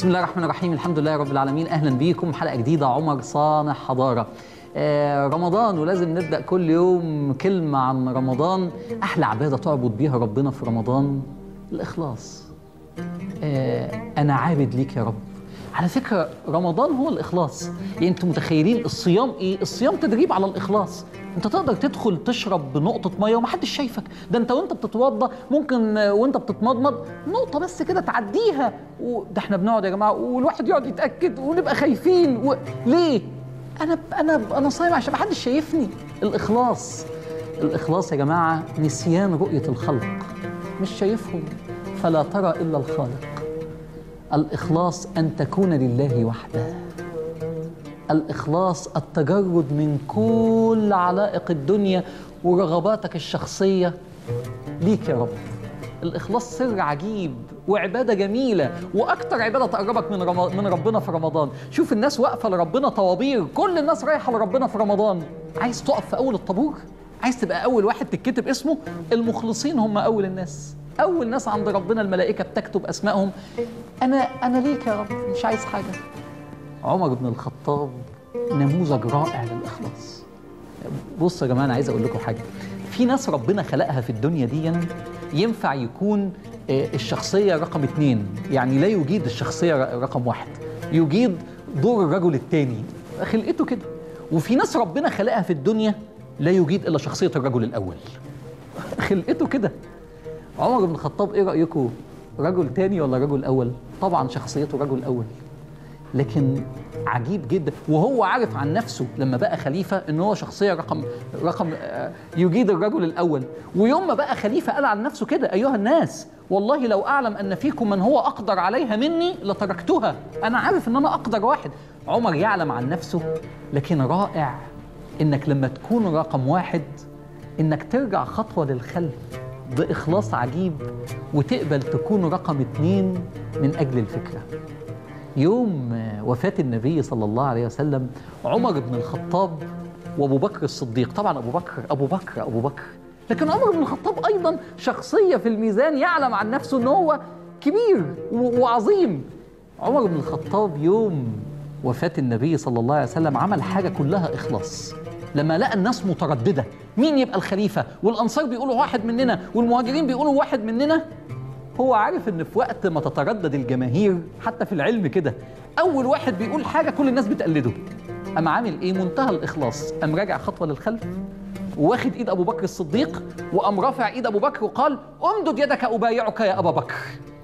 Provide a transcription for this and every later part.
بسم الله الرحمن الرحيم الحمد لله رب العالمين اهلا بيكم حلقه جديده عمر صانع حضاره آه رمضان ولازم نبدا كل يوم كلمه عن رمضان احلى عباده تعبد بيها ربنا في رمضان الاخلاص آه انا عابد ليك يا رب على فكره رمضان هو الاخلاص يعني انتوا متخيلين الصيام ايه الصيام تدريب على الاخلاص انت تقدر تدخل تشرب نقطه ميه ومحدش شايفك ده انت وانت بتتوضى ممكن آه، وانت بتتمضمض نقطه بس كده تعديها وده احنا بنقعد يا جماعه والواحد يقعد يتاكد ونبقى خايفين و... ليه انا انا انا صايم عشان محدش شايفني الاخلاص الاخلاص يا جماعه نسيان رؤيه الخلق مش شايفهم فلا ترى الا الخالق الإخلاص أن تكون لله وحده الإخلاص التجرد من كل علائق الدنيا ورغباتك الشخصية ليك يا رب الإخلاص سر عجيب وعبادة جميلة وأكتر عبادة تقربك من رم... من ربنا في رمضان شوف الناس واقفة لربنا طوابير كل الناس رايحة لربنا في رمضان عايز تقف في أول الطابور عايز تبقى أول واحد تتكتب اسمه المخلصين هم أول الناس أول ناس عند ربنا الملائكة بتكتب أسمائهم أنا أنا ليك يا رب مش عايز حاجة عمر بن الخطاب نموذج رائع للإخلاص بص يا جماعة أنا عايز أقول لكم حاجة في ناس ربنا خلقها في الدنيا دي ينفع يكون آه، الشخصية رقم اتنين يعني لا يجيد الشخصية ر- رقم واحد يجيد دور الرجل التاني خلقته كده وفي ناس ربنا خلقها في الدنيا لا يجيد إلا شخصية الرجل الأول خلقته كده عمر بن الخطاب ايه رايكم رجل تاني ولا رجل اول طبعا شخصيته رجل اول لكن عجيب جدا وهو عارف عن نفسه لما بقى خليفه ان هو شخصيه رقم رقم آه، يجيد الرجل الاول ويوم ما بقى خليفه قال عن نفسه كده ايها الناس والله لو اعلم ان فيكم من هو اقدر عليها مني لتركتها انا عارف ان انا اقدر واحد عمر يعلم عن نفسه لكن رائع انك لما تكون رقم واحد انك ترجع خطوه للخلف باخلاص عجيب وتقبل تكون رقم اتنين من اجل الفكره يوم آه، وفاة النبي صلى الله عليه وسلم عمر بن الخطاب وابو بكر الصديق طبعا ابو بكر ابو بكر ابو بكر لكن عمر بن الخطاب ايضا شخصيه في الميزان يعلم عن نفسه ان هو كبير و- وعظيم عمر بن الخطاب يوم وفاة النبي صلى الله عليه وسلم عمل حاجة كلها إخلاص لما لقى الناس مترددة مين يبقى الخليفة والأنصار بيقولوا واحد مننا والمهاجرين بيقولوا واحد مننا هو عارف ان في وقت ما تتردد الجماهير حتى في العلم كده اول واحد بيقول حاجه كل الناس بتقلده قام عامل ايه منتهى الاخلاص قام راجع خطوه للخلف واخد ايد ابو بكر الصديق وقام رافع ايد ابو بكر وقال امدد يدك ابايعك يا ابا بكر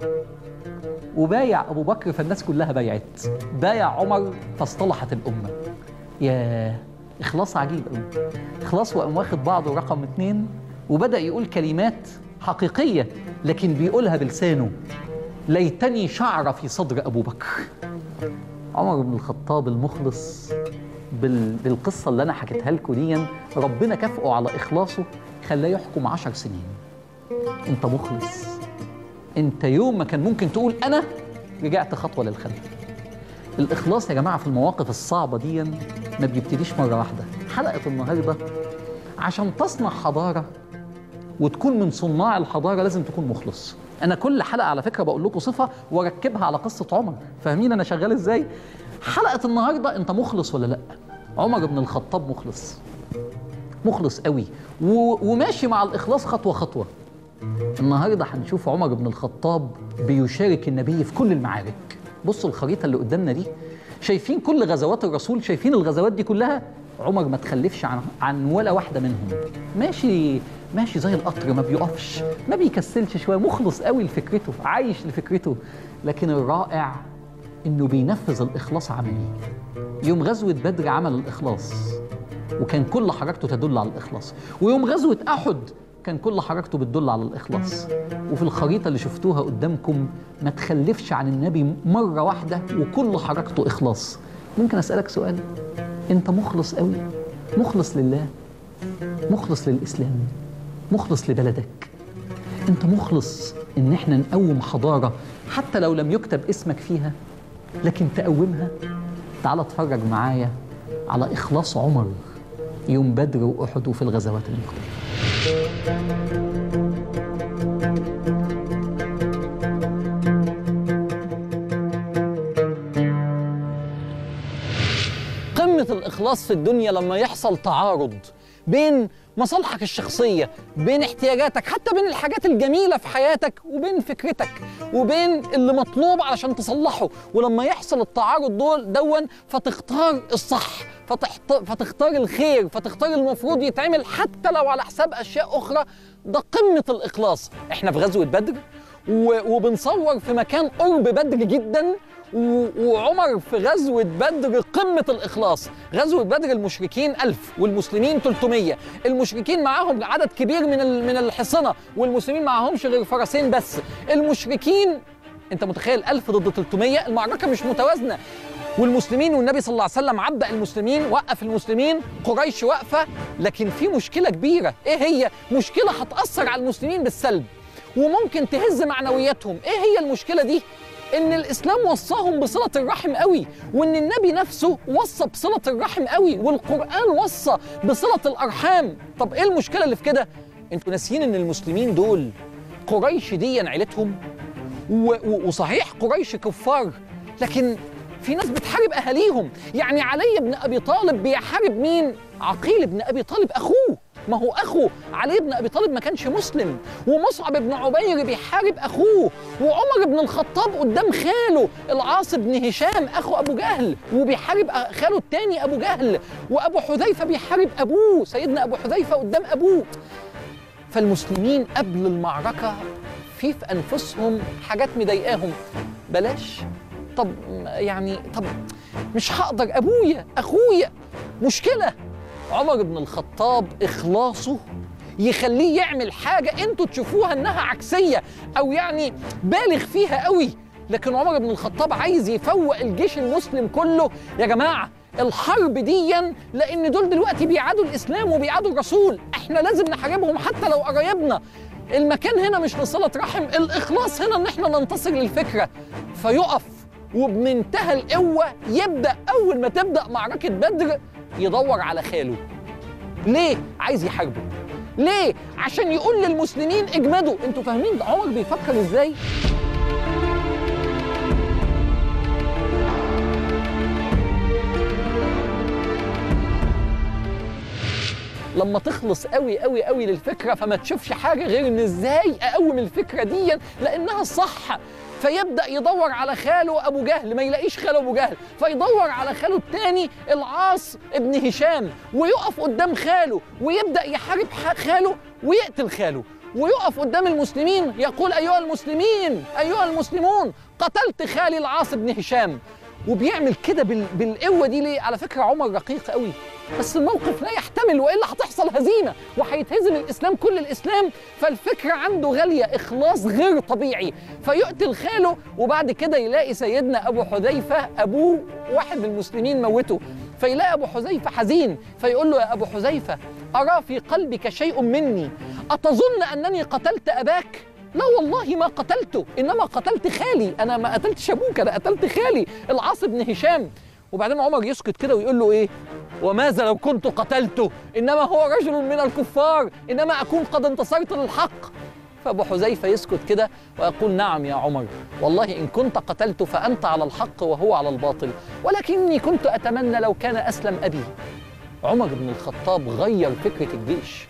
وبايع ابو بكر فالناس كلها بايعت بايع عمر فاصطلحت الامه يا اخلاص عجيب قوي اخلاص وقام واخد بعضه رقم اتنين وبدا يقول كلمات حقيقيه لكن بيقولها بلسانه ليتني شعر في صدر ابو بكر عمر بن الخطاب المخلص بال... بالقصه اللي انا حكيتها لكم دي ربنا كافئه على اخلاصه خلاه يحكم عشر سنين انت مخلص انت يوم ما كان ممكن تقول انا رجعت خطوه للخلف الاخلاص يا جماعه في المواقف الصعبه دي ما بيبتديش مره واحده حلقه النهارده عشان تصنع حضاره وتكون من صناع الحضاره لازم تكون مخلص انا كل حلقه على فكره بقول لكم صفه واركبها على قصه عمر فاهمين انا شغال ازاي حلقه النهارده انت مخلص ولا لا عمر بن الخطاب مخلص مخلص قوي و... وماشي مع الاخلاص خطوه خطوه النهارده هنشوف عمر بن الخطاب بيشارك النبي في كل المعارك بصوا الخريطه اللي قدامنا دي شايفين كل غزوات الرسول شايفين الغزوات دي كلها عمر ما تخلفش عن عن ولا واحده منهم ماشي ماشي زي القطر ما بيقفش ما بيكسلش شويه مخلص قوي لفكرته عايش لفكرته لكن الرائع انه بينفذ الاخلاص عملي يوم غزوه بدر عمل الاخلاص وكان كل حركته تدل على الإخلاص ويوم غزوة أحد كان كل حركته بتدل على الإخلاص وفي الخريطة اللي شفتوها قدامكم ما تخلفش عن النبي مرة واحدة وكل حركته إخلاص ممكن أسألك سؤال أنت مخلص قوي مخلص لله مخلص للإسلام مخلص لبلدك أنت مخلص إن إحنا نقوم حضارة حتى لو لم يكتب اسمك فيها لكن تقومها تعال اتفرج معايا على إخلاص عمر يوم بدر وأحد وفي الغزوات المختلفة قمة الإخلاص في الدنيا لما يحصل تعارض بين مصالحك الشخصية بين احتياجاتك حتى بين الحاجات الجميلة في حياتك وبين فكرتك وبين اللي مطلوب علشان تصلحه ولما يحصل التعارض دول دون فتختار الصح فتحت... فتختار الخير فتختار المفروض يتعمل حتى لو على حساب أشياء أخرى ده قمة الإخلاص احنا في غزوة بدر و... وبنصور في مكان قرب بدر جدا و- وعمر في غزوة بدر قمة الإخلاص غزوة بدر المشركين ألف والمسلمين 300 المشركين معاهم عدد كبير من ال- من الحصنة والمسلمين معاهمش غير فرسين بس المشركين أنت متخيل ألف ضد 300 المعركة مش متوازنة والمسلمين والنبي صلى الله عليه وسلم عبأ المسلمين وقف المسلمين قريش واقفة لكن في مشكلة كبيرة إيه هي؟ مشكلة هتأثر على المسلمين بالسلب وممكن تهز معنوياتهم إيه هي المشكلة دي؟ ان الاسلام وصاهم بصله الرحم قوي وان النبي نفسه وصى بصله الرحم قوي والقران وصى بصله الارحام طب ايه المشكله اللي في كده انتوا ناسيين ان المسلمين دول قريش دي عيلتهم و- و- وصحيح قريش كفار لكن في ناس بتحارب اهاليهم يعني علي بن ابي طالب بيحارب مين عقيل بن ابي طالب اخوه ما هو اخوه علي بن ابي طالب ما كانش مسلم ومصعب بن عبير بيحارب اخوه وعمر بن الخطاب قدام خاله العاص بن هشام اخو ابو جهل وبيحارب أ- خاله التاني ابو جهل وابو حذيفه بيحارب ابوه سيدنا ابو حذيفه قدام ابوه فالمسلمين قبل المعركة في في أنفسهم حاجات مضايقاهم بلاش طب يعني طب مش هقدر أبويا أخويا مشكلة عمر بن الخطاب إخلاصه يخليه يعمل حاجة انتوا تشوفوها انها عكسية او يعني بالغ فيها قوي لكن عمر بن الخطاب عايز يفوق الجيش المسلم كله يا جماعة الحرب ديا لان دول دلوقتي بيعادوا الاسلام وبيعادوا الرسول احنا لازم نحاربهم حتى لو قرايبنا المكان هنا مش لصلة رحم الاخلاص هنا ان احنا ننتصر للفكرة فيقف وبمنتهى القوة يبدأ أول ما تبدأ معركة بدر يدور على خاله ليه؟ عايز يحاربه ليه؟ عشان يقول للمسلمين اجمدوا انتوا فاهمين ده عمر بيفكر ازاي؟ لما تخلص قوي قوي قوي للفكره فما تشوفش حاجه غير ان ازاي اقوم الفكره دي لانها الصح فيبدا يدور على خاله ابو جهل ما يلاقيش خاله ابو جهل فيدور على خاله الثاني العاص ابن هشام ويقف قدام خاله ويبدا يحارب ح- خاله ويقتل خاله ويقف قدام المسلمين يقول ايها المسلمين ايها المسلمون قتلت خالي العاص بن هشام وبيعمل كده بال... بالقوه دي ليه على فكره عمر رقيق قوي بس الموقف لا يحتمل والا هتحصل هزيمه وهيتهزم الاسلام كل الاسلام فالفكره عنده غاليه اخلاص غير طبيعي فيقتل خاله وبعد كده يلاقي سيدنا ابو حذيفه ابوه واحد من المسلمين موته فيلاقي ابو حذيفه حزين فيقول له يا ابو حذيفه ارى في قلبك شيء مني اتظن انني قتلت اباك لا والله ما قتلته انما قتلت خالي انا ما قتلتش ابوك انا قتلت خالي العاص بن هشام وبعدين عمر يسكت كده ويقول له ايه وماذا لو كنت قتلته انما هو رجل من الكفار انما اكون قد انتصرت للحق فابو حذيفه يسكت كده ويقول نعم يا عمر والله ان كنت قتلت فانت على الحق وهو على الباطل ولكني كنت اتمنى لو كان اسلم ابي عمر بن الخطاب غير فكره الجيش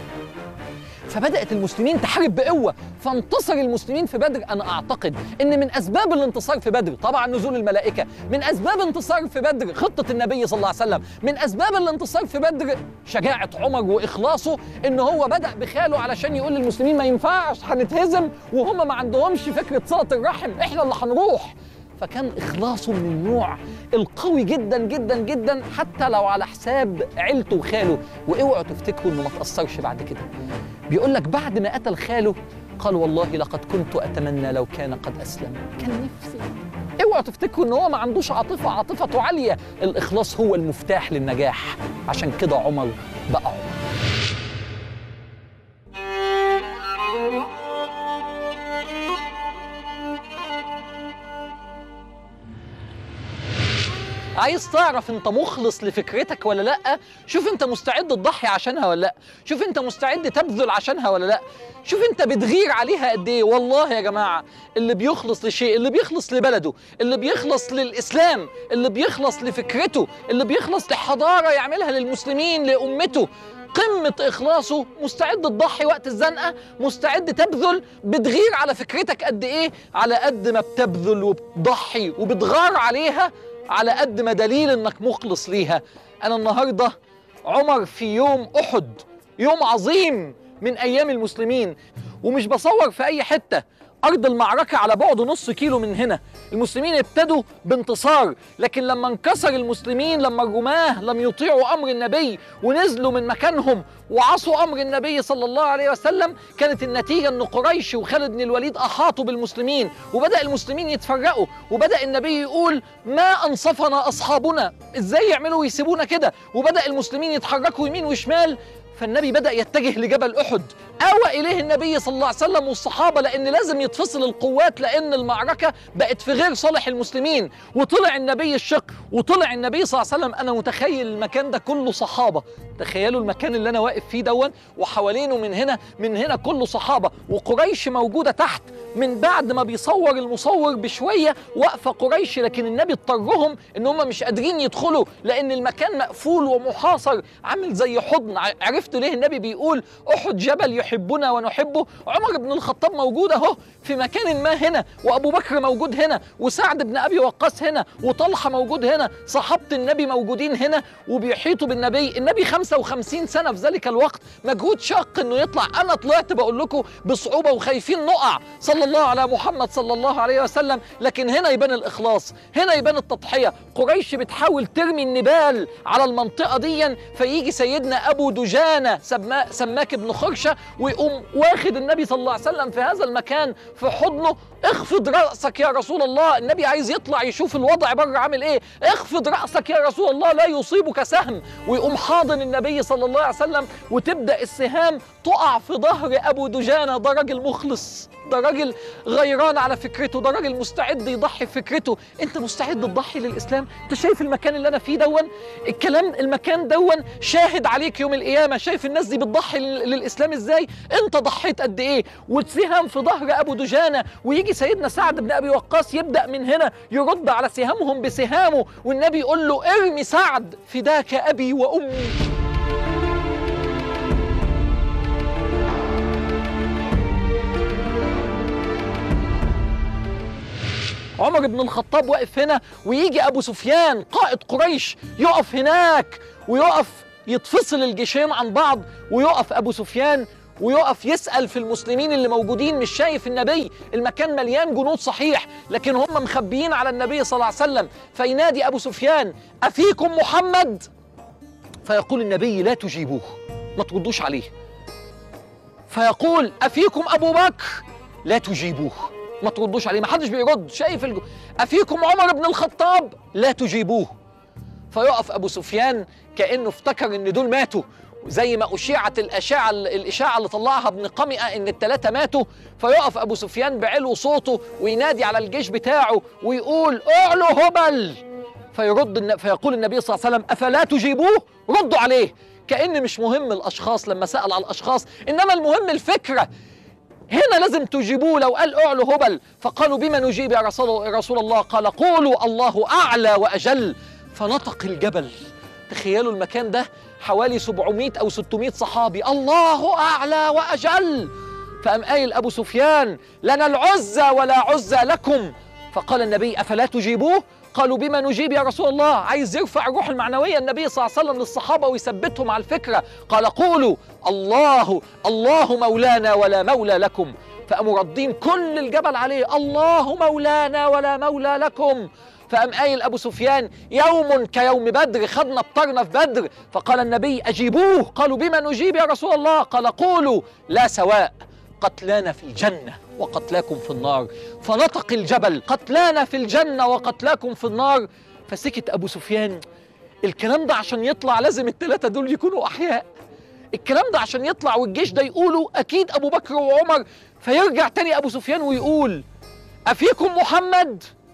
فبدات المسلمين تحارب بقوه فانتصر المسلمين في بدر انا اعتقد ان من اسباب الانتصار في بدر طبعا نزول الملائكه من اسباب انتصار في بدر خطه النبي صلى الله عليه وسلم من اسباب الانتصار في بدر شجاعه عمر واخلاصه ان هو بدا بخاله علشان يقول للمسلمين ما ينفعش هنتهزم وهم ما عندهمش فكره صله الرحم احنا اللي هنروح فكان اخلاصه من النوع القوي جدا جدا جدا حتى لو على حساب عيلته وخاله واوعوا تفتكروا انه ما تاثرش بعد كده بيقول لك بعد ما قتل خاله قال والله لقد كنت اتمنى لو كان قد اسلم كان نفسي اوعوا تفتكروا ان هو ما عندوش عاطفه عاطفته عاليه الاخلاص هو المفتاح للنجاح عشان كده عمر بقى عمر عايز تعرف انت مخلص لفكرتك ولا لا شوف انت مستعد تضحي عشانها ولا لا شوف انت مستعد تبذل عشانها ولا لا شوف انت بتغير عليها قد ايه والله يا جماعه اللي بيخلص لشيء اللي بيخلص لبلده اللي بيخلص للاسلام اللي بيخلص لفكرته اللي بيخلص لحضاره يعملها للمسلمين لامته قمة إخلاصه مستعد تضحي وقت الزنقة مستعد تبذل بتغير على فكرتك قد إيه على قد ما بتبذل وبتضحي وبتغار عليها على قد ما دليل إنك مخلص ليها أنا النهاردة عمر في يوم أحد يوم عظيم من أيام المسلمين ومش بصور في أي حتة أرض المعركة على بعد نص كيلو من هنا المسلمين ابتدوا بانتصار لكن لما انكسر المسلمين لما الرماه لم يطيعوا أمر النبي ونزلوا من مكانهم وعصوا أمر النبي صلى الله عليه وسلم كانت النتيجة أن قريش وخالد بن الوليد أحاطوا بالمسلمين وبدأ المسلمين يتفرقوا وبدأ النبي يقول ما أنصفنا أصحابنا إزاي يعملوا ويسيبونا كده وبدأ المسلمين يتحركوا يمين وشمال فالنبي بدأ يتجه لجبل أحد آوى إليه النبي صلى الله عليه وسلم والصحابة لأن لازم يتفصل القوات لأن المعركة بقت في غير صالح المسلمين وطلع النبي الشق وطلع النبي صلى الله عليه وسلم أنا متخيل المكان ده كله صحابة تخيلوا المكان اللي أنا واقف فيه دون وحوالينه من هنا من هنا كله صحابة وقريش موجودة تحت من بعد ما بيصور المصور بشوية واقفة قريش لكن النبي اضطرهم إن هم مش قادرين يدخلوا لأن المكان مقفول ومحاصر عامل زي حضن ع- عرفتوا ليه النبي بيقول أحد جبل يحبنا ونحبه عمر بن الخطاب موجود أهو في مكان ما هنا وأبو بكر موجود هنا وسعد بن أبي وقاص هنا وطلحة موجود هنا صحابة النبي موجودين هنا وبيحيطوا بالنبي النبي 55 سنة في ذلك الوقت مجهود شاق إنه يطلع أنا طلعت بقول لكم بصعوبة وخايفين نقع صلى الله على محمد صلى الله عليه وسلم لكن هنا يبان الإخلاص هنا يبان التضحية قريش بتحاول ترمي النبال على المنطقة دي فيجي سيدنا أبو دجانة سما سماك بن خرشة ويقوم واخد النبي صلى الله عليه وسلم في هذا المكان في حضنه اخفض رأسك يا رسول الله النبي عايز يطلع يشوف الوضع بره عامل ايه اخفض رأسك يا رسول الله لا يصيبك سهم ويقوم حاضن النبي صلى الله عليه وسلم وتبدأ السهام تقع في ظهر أبو دجانة ده راجل مخلص ده راجل غيران على فكرته ده راجل مستعد يضحي بفكرته انت مستعد تضحي للاسلام انت شايف المكان اللي انا فيه دون الكلام المكان دون شاهد عليك يوم القيامه شايف الناس دي بتضحي لل- للاسلام ازاي انت ضحيت قد ايه وسهام في ظهر ابو دجانه ويجي سيدنا سعد بن ابي وقاص يبدا من هنا يرد على سهامهم بسهامه والنبي يقول له ارمي سعد فداك ابي وامي عمر بن الخطاب واقف هنا ويجي ابو سفيان قائد قريش يقف هناك ويقف يتفصل الجيشين عن بعض ويقف ابو سفيان ويقف يسأل في المسلمين اللي موجودين مش شايف النبي المكان مليان جنود صحيح لكن هم مخبيين على النبي صلى الله عليه وسلم فينادي أبو سفيان أفيكم محمد فيقول النبي لا تجيبوه ما تردوش عليه فيقول أفيكم أبو بكر لا تجيبوه ما تردوش عليه ما حدش بيرد شايف الجو... أفيكم عمر بن الخطاب لا تجيبوه فيقف أبو سفيان كأنه افتكر إن دول ماتوا زي ما أشيعت الأشعة الإشاعة اللي طلعها ابن قمئة إن التلاتة ماتوا فيقف أبو سفيان بعلو صوته وينادي على الجيش بتاعه ويقول اعلوا هبل فيرد الن- فيقول النبي صلى الله عليه وسلم أفلا تجيبوه ردوا عليه كأن مش مهم الأشخاص لما سأل على الأشخاص إنما المهم الفكرة هنا لازم تجيبوه لو قال اعلوا هبل فقالوا بما نجيب يا رسول, يا رسول الله قال قولوا الله أعلى وأجل فنطق الجبل تخيلوا المكان ده حوالي 700 أو 600 صحابي الله أعلى وأجل فقام قايل أبو سفيان لنا العزة ولا عزة لكم فقال النبي أفلا تجيبوه قالوا بما نجيب يا رسول الله عايز يرفع الروح المعنوية النبي صلى الله عليه وسلم للصحابة ويثبتهم على الفكرة قال قولوا الله الله مولانا ولا مولى لكم فقاموا ردين كل الجبل عليه الله مولانا ولا مولى لكم فقام قايل ابو سفيان يوم كيوم بدر خدنا ابطرنا في بدر فقال النبي اجيبوه قالوا بما نجيب يا رسول الله قال قولوا لا سواء قتلانا في الجنه وقتلاكم في النار فنطق الجبل قتلانا في الجنه وقتلاكم في النار فسكت ابو سفيان الكلام ده عشان يطلع لازم الثلاثه دول يكونوا احياء الكلام ده عشان يطلع والجيش ده يقوله اكيد ابو بكر وعمر فيرجع تاني ابو سفيان ويقول افيكم محمد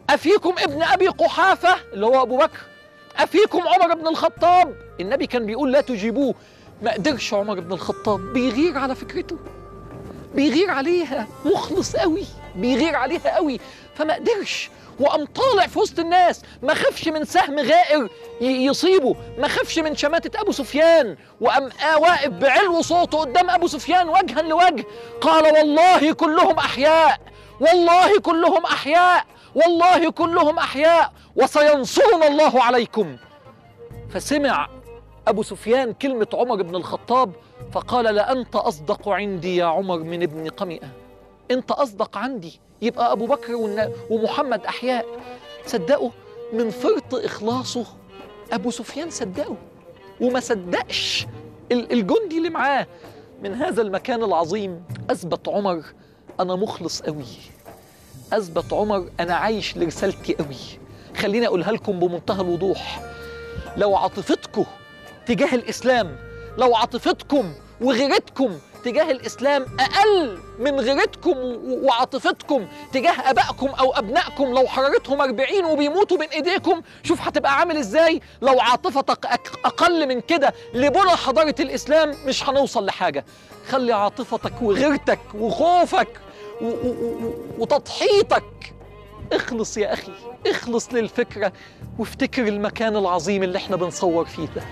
أفيكم ابن أبي قحافة اللي هو أبو بكر أفيكم عمر بن الخطاب النبي كان بيقول لا تجيبوه ما قدرش عمر بن الخطاب بيغير على فكرته بيغير عليها مخلص قوي بيغير عليها قوي فما قدرش وقام طالع في وسط الناس ما خافش من سهم غائر ي- يصيبه ما خافش من شماتة أبو سفيان وقام آه واقف بعلو صوته قدام أبو سفيان وجها لوجه قال والله كلهم أحياء والله كلهم أحياء والله كلهم أحياء وسينصرنا الله عليكم فسمع أبو سفيان كلمة عمر بن الخطاب فقال لأنت أصدق عندي يا عمر من ابن قمئة أنت أصدق عندي يبقى أبو بكر والن- ومحمد أحياء صدقوا من فرط إخلاصه أبو سفيان صدقه وما صدقش ال- الجندي اللي معاه من هذا المكان العظيم أثبت عمر أنا مخلص قوي أثبت عمر أنا عايش لرسالتي قوي خليني أقولها لكم بمنتهى الوضوح لو عاطفتكم تجاه الإسلام لو عاطفتكم وغيرتكم تجاه الإسلام أقل من غيرتكم و- وعاطفتكم تجاه أبائكم أو أبنائكم لو حرارتهم 40 وبيموتوا بين إيديكم شوف هتبقى عامل إزاي لو عاطفتك أك- أقل من كده لبنى حضارة الإسلام مش هنوصل لحاجة خلي عاطفتك وغيرتك وخوفك و- و- و- وتضحيتك اخلص يا أخي اخلص للفكرة وافتكر المكان العظيم اللي احنا بنصور فيه ده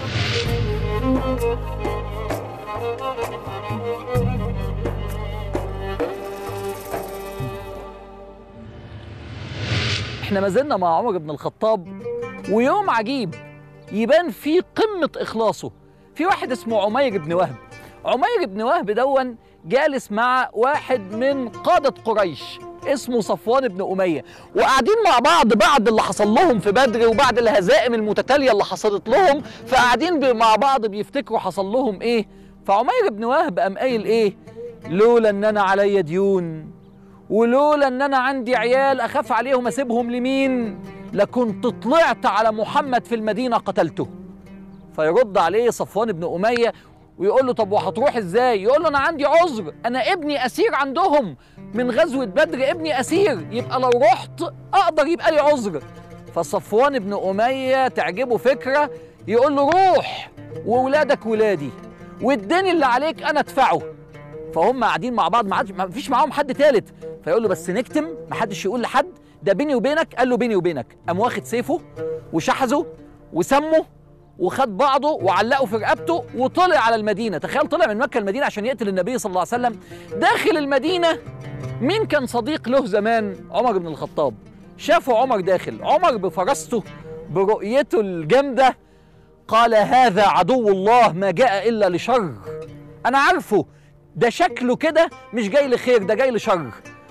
احنا ما زلنا مع عمر بن الخطاب ويوم عجيب يبان فيه قمة إخلاصه في واحد اسمه عمير بن وهب عمير بن وهب دون جالس مع واحد من قادة قريش اسمه صفوان بن أمية وقاعدين مع بعض بعد اللي حصل لهم في بدر وبعد الهزائم المتتالية اللي حصلت لهم فقاعدين ب- مع بعض بيفتكروا حصل لهم ايه فعمير بن وهب قام قايل ايه لولا ان انا عليا ديون ولولا ان انا عندي عيال اخاف عليهم اسيبهم لمين لكنت طلعت على محمد في المدينه قتلته فيرد عليه صفوان بن اميه ويقول له طب وهتروح ازاي يقول له انا عندي عذر انا ابني اسير عندهم من غزوه بدر ابني اسير يبقى لو رحت اقدر يبقى لي عذر فصفوان بن اميه تعجبه فكره يقول له روح وولادك ولادي والدين اللي عليك انا ادفعه فهم قاعدين مع بعض ما عادش- ما فيش معاهم حد تالت فيقول له بس نكتم ما حدش يقول لحد ده بيني وبينك قال له بيني وبينك قام واخد سيفه وشحذه وسمه وخد بعضه وعلقه في رقبته وطلع على المدينه تخيل طلع من مكه المدينه عشان يقتل النبي صلى الله عليه وسلم داخل المدينه مين كان صديق له زمان عمر بن الخطاب شافوا عمر داخل عمر بفرسته برؤيته الجامده قال هذا عدو الله ما جاء الا لشر انا عارفه ده شكله كده مش جاي لخير ده جاي لشر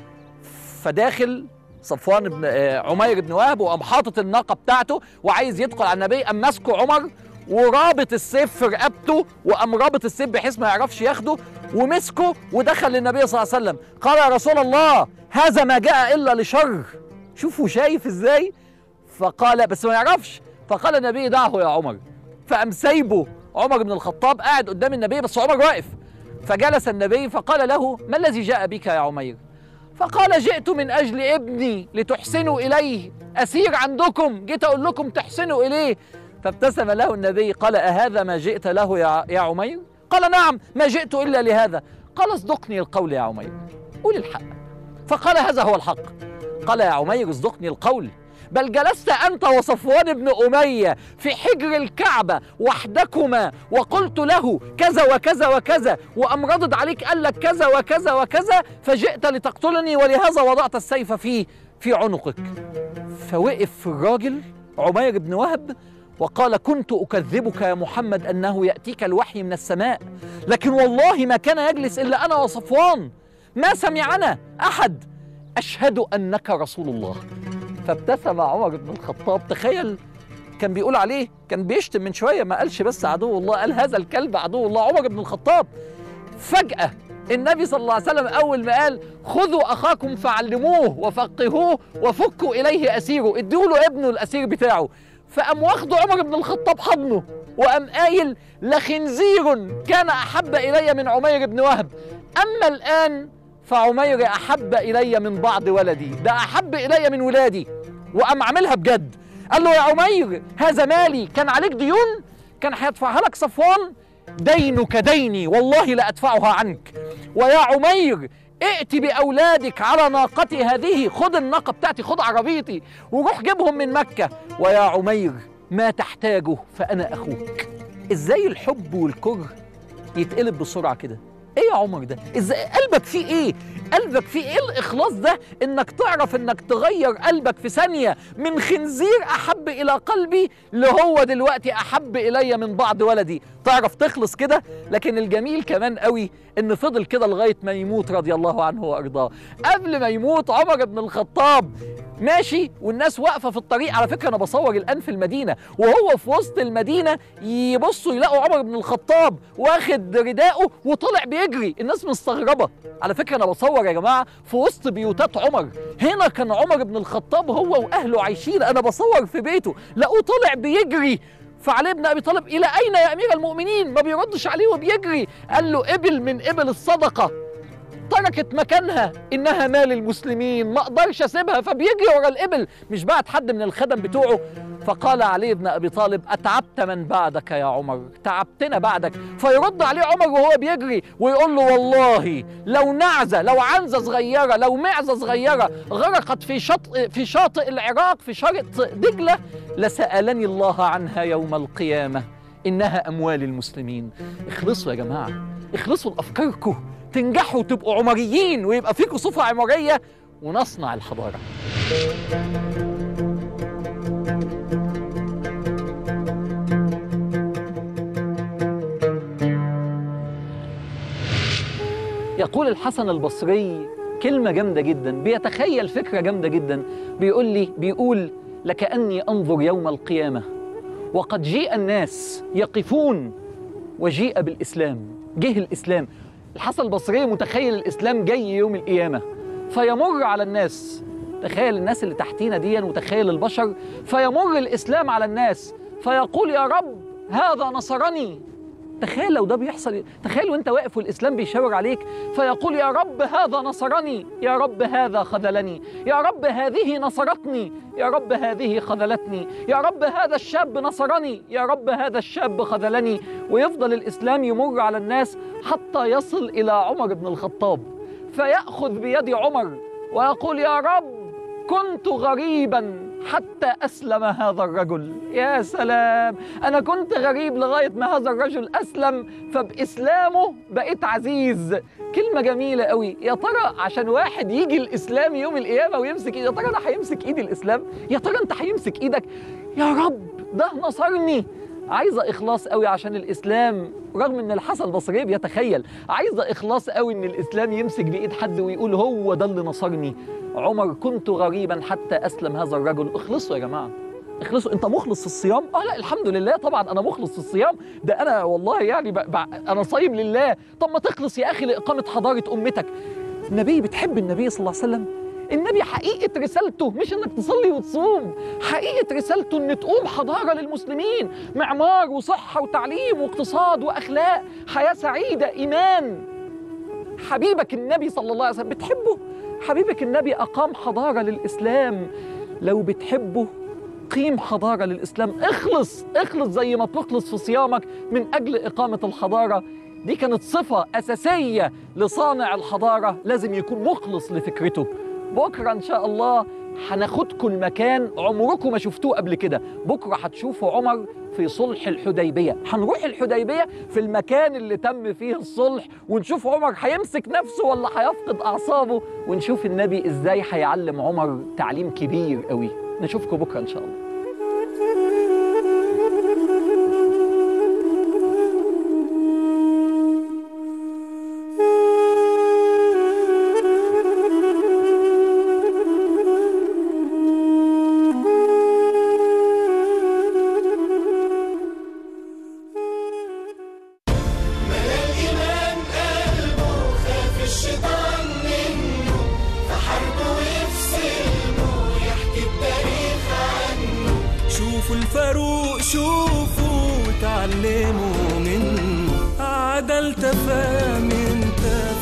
فداخل صفوان بن آه، عمير بن وهب وقام حاطط الناقه بتاعته وعايز يدخل على النبي قام ماسكه عمر ورابط السيف في رقبته وقام رابط السيف بحيث ما يعرفش ياخده ومسكه ودخل للنبي صلى الله عليه وسلم قال يا رسول الله هذا ما جاء الا لشر شوفوا شايف ازاي فقال بس ما يعرفش فقال النبي دعه يا عمر فقام سايبه عمر بن الخطاب قاعد قدام النبي بس عمر واقف فجلس النبي فقال له ما الذي جاء بك يا عمير فقال جئت من اجل ابني لتحسنوا اليه اسير عندكم جيت اقول لكم تحسنوا اليه فابتسم له النبي قال اهذا ما جئت له يا يا عمير قال نعم ما جئت الا لهذا قال اصدقني القول يا عمير قول الحق فقال هذا هو الحق قال يا عمير اصدقني القول بل جلست أنت وصفوان بن أمية في حجر الكعبة وحدكما وقلت له كذا وكذا وكذا وأمرضت عليك قال لك كذا وكذا وكذا فجئت لتقتلني ولهذا وضعت السيف في في عنقك فوقف الراجل عمير بن وهب وقال كنت أكذبك يا محمد أنه يأتيك الوحي من السماء لكن والله ما كان يجلس إلا أنا وصفوان ما سمعنا أحد أشهد أنك رسول الله فابتسم عمر بن الخطاب تخيل كان بيقول عليه كان بيشتم من شويه ما قالش بس عدو الله قال هذا الكلب عدو الله عمر بن الخطاب فجاه النبي صلى الله عليه وسلم اول ما قال خذوا اخاكم فعلموه وفقهوه وفكوا اليه اسيره ادوا له ابنه الاسير بتاعه فقام واخده عمر بن الخطاب حضنه وقام قايل لخنزير كان احب الي من عمير بن وهب اما الان فعمير احب الي من بعض ولدي ده احب الي من ولادي وقام عاملها بجد قال له يا عمير هذا مالي كان عليك ديون كان هيدفعها لك صفوان دينك ديني والله لا ادفعها عنك ويا عمير ائت باولادك على ناقتي هذه خد الناقه بتاعتي خد عربيتي وروح جيبهم من مكه ويا عمير ما تحتاجه فانا اخوك ازاي الحب والكره يتقلب بسرعه كده ايه يا عمر ده ازاي قلبك فيه ايه قلبك فيه ايه الاخلاص ده انك تعرف انك تغير قلبك في ثانيه من خنزير احب الى قلبي لهو دلوقتي احب الي من بعض ولدي تعرف تخلص كده لكن الجميل كمان قوي ان فضل كده لغايه ما يموت رضي الله عنه وارضاه قبل ما يموت عمر بن الخطاب ماشي والناس واقفه في الطريق على فكره انا بصور الان في المدينه وهو في وسط المدينه يبصوا يلاقوا عمر بن الخطاب واخد رداءه وطلع بيجري الناس مستغربه على فكره انا بصور يا جماعه في وسط بيوتات عمر هنا كان عمر بن الخطاب هو واهله عايشين انا بصور في بيته لقوه طلع بيجري فعلي بن ابي طالب الى اين يا امير المؤمنين ما بيردش عليه وبيجري قال له ابل من ابل الصدقه تركت مكانها انها مال المسلمين ما اقدرش اسيبها فبيجري ورا الابل مش بعت حد من الخدم بتوعه فقال علي بن ابي طالب اتعبت من بعدك يا عمر تعبتنا بعدك فيرد عليه عمر وهو بيجري ويقول له والله لو نعزه لو عنزه صغيره لو معزه صغيره غرقت في شاطئ في شاطئ العراق في شرق دجله لسالني الله عنها يوم القيامه انها اموال المسلمين اخلصوا يا جماعه اخلصوا لافكاركم تنجحوا وتبقوا عمريين ويبقى فيكم صفة عمرية ونصنع الحضارة يقول الحسن البصري كلمة جامدة جدا بيتخيل فكرة جامدة جدا بيقول لي بيقول لكأني أنظر يوم القيامة وقد جيء الناس يقفون وجيء بالإسلام جه الإسلام الحسن البصري متخيل الاسلام جاي يوم القيامه فيمر على الناس تخيل الناس اللي تحتينا دي وتخيل البشر فيمر الاسلام على الناس فيقول يا رب هذا نصرني تخيل لو ده بيحصل تخيل وانت واقف والاسلام بيشاور عليك فيقول يا رب هذا نصرني يا رب هذا خذلني يا رب هذه نصرتني يا رب هذه خذلتني يا رب هذا الشاب نصرني يا رب هذا الشاب خذلني ويفضل الاسلام يمر على الناس حتى يصل الى عمر بن الخطاب فياخذ بيد عمر ويقول يا رب كنت غريبا حتى أسلم هذا الرجل يا سلام أنا كنت غريب لغاية ما هذا الرجل أسلم فبإسلامه بقيت عزيز كلمة جميلة قوي يا ترى عشان واحد يجي الإسلام يوم القيامة ويمسك يا ترى أنا هيمسك إيدي الإسلام يا ترى أنت هيمسك إيدك يا رب ده نصرني عايزة إخلاص قوي عشان الإسلام رغم إن الحسن البصري بيتخيل عايزة إخلاص قوي إن الإسلام يمسك بإيد حد ويقول هو ده اللي نصرني عمر كنت غريبا حتى أسلم هذا الرجل اخلصوا يا جماعة اخلصوا انت مخلص في الصيام اه لا الحمد لله طبعا انا مخلص في الصيام ده انا والله يعني ب... ب... انا صايم لله طب ما تخلص يا اخي لاقامه حضاره امتك النبي بتحب النبي صلى الله عليه وسلم النبي حقيقة رسالته مش انك تصلي وتصوم حقيقة رسالته ان تقوم حضارة للمسلمين معمار وصحة وتعليم واقتصاد واخلاق حياة سعيدة ايمان حبيبك النبي صلى الله عليه وسلم بتحبه حبيبك النبي اقام حضارة للاسلام لو بتحبه قيم حضارة للإسلام اخلص اخلص زي ما بتخلص في صيامك من أجل إقامة الحضارة دي كانت صفة أساسية لصانع الحضارة لازم يكون مخلص لفكرته بكرة إن شاء الله هناخدكم المكان عمركم ما شفتوه قبل كده بكرة هتشوفوا عمر في صلح الحديبية هنروح الحديبية في المكان اللي تم فيه الصلح ونشوف عمر هيمسك نفسه ولا هيفقد أعصابه ونشوف النبي إزاي هيعلم عمر تعليم كبير قوي نشوفكم بكرة إن شاء الله ملا الإيمان قلبه خاف الشيطان منه فحاربه ويفسلمه يحكي التاريخ عنه شوفوا الفاروق شوفوا وتعلموا منه عدل تفاهم انت